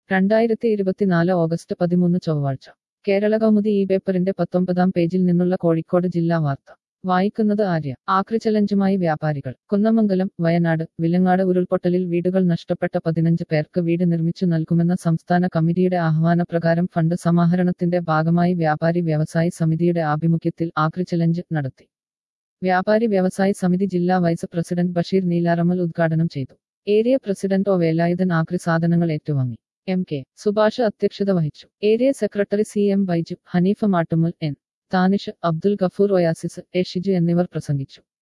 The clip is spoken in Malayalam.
രണ്ടായിരത്തി ഇരുപത്തിനാല് ഓഗസ്റ്റ് പതിമൂന്ന് ചൊവ്വാഴ്ച കേരള കൗമുദി ഈ പേപ്പറിന്റെ പത്തൊമ്പതാം പേജിൽ നിന്നുള്ള കോഴിക്കോട് ജില്ലാ വാർത്ത വായിക്കുന്നത് ആര്യ ആക്രി ചലഞ്ചുമായി വ്യാപാരികൾ കുന്നമംഗലം വയനാട് വിലങ്ങാട് ഉരുൾപൊട്ടലിൽ വീടുകൾ നഷ്ടപ്പെട്ട പതിനഞ്ച് പേർക്ക് വീട് നിർമ്മിച്ചു നൽകുമെന്ന സംസ്ഥാന കമ്മിറ്റിയുടെ ആഹ്വാനപ്രകാരം ഫണ്ട് സമാഹരണത്തിന്റെ ഭാഗമായി വ്യാപാരി വ്യവസായി സമിതിയുടെ ആഭിമുഖ്യത്തിൽ ആക്രി ചലഞ്ച് നടത്തി വ്യാപാരി വ്യവസായി സമിതി ജില്ലാ വൈസ് പ്രസിഡന്റ് ബഷീർ നീലാറമൽ ഉദ്ഘാടനം ചെയ്തു ഏരിയ പ്രസിഡന്റ് ഒ വേലായുധൻ ആക്രി സാധനങ്ങൾ ഏറ്റുവാങ്ങി എം കെ സുഭാഷ് അധ്യക്ഷത വഹിച്ചു area secretary C M Baiju Haneefa Mattumul N Thanish Abdul Gafoor oasis A Shiju എന്നിവർ പ്രസംഗിച്ചു